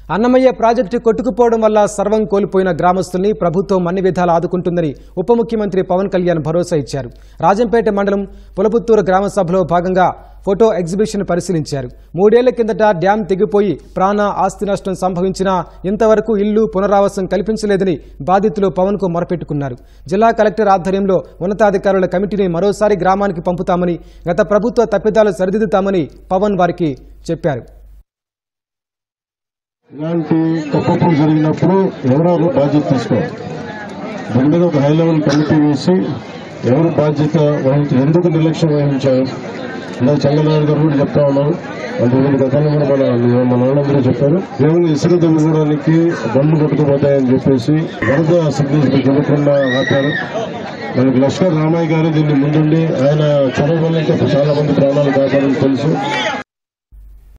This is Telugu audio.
అన్నమయ్య ప్రాజెక్టు కొట్టుకుపోవడం వల్ల సర్వం కోల్పోయిన గ్రామస్తుల్ని ప్రభుత్వం అన్ని విధాలా ఆదుకుంటుందని ఉప ముఖ్యమంత్రి పవన్ కళ్యాణ్ భరోసా ఇచ్చారు రాజంపేట మండలం పులపుత్తూరు గ్రామ సభలో భాగంగా ఫోటో ఎగ్జిబిషన్ పరిశీలించారు మూడేళ్ల కిందట డ్యాం తెగిపోయి ప్రాణ ఆస్తి నష్టం సంభవించినా ఇంతవరకు ఇల్లు పునరావాసం కల్పించలేదని బాధితులు పవన్ కు మొరపెట్టుకున్నారు జిల్లా కలెక్టర్ ఆధ్వర్యంలో ఉన్నతాధికారుల కమిటీని మరోసారి గ్రామానికి పంపుతామని గత ప్రభుత్వ తప్పిదాలు సరిదిద్దుతామని పవన్ వారికి చెప్పారు ఇలాంటి తప్పులు జరిగినప్పుడు ఎవరెవరు బాధ్యత తీసుకోవాలి దాని మీద ఒక హై లెవెల్ కమిటీ వేసి ఎవరు బాధ్యత వహించి ఎందుకు నిర్లక్ష్యం వహించారు ఇలా చంద్రబాబు గారు కూడా చెప్తా ఉన్నారు అంటే వీళ్ళు గతంలో కూడా మన మన వాళ్ళందరూ చెప్పారు కేవలం ఇసుక దమ్ముకోవడానికి బండ్లు కొట్టుకుపోతాయని చెప్పేసి వరద సిగ్నేచర్ చెబుతున్న ఆపారు మనకి లష్కర్ రామయ్య గారు దీన్ని ముందుండి ఆయన చొరవ వల్ల ఇంకా చాలా మంది ప్రాణాలు కాపాడని తెలుసు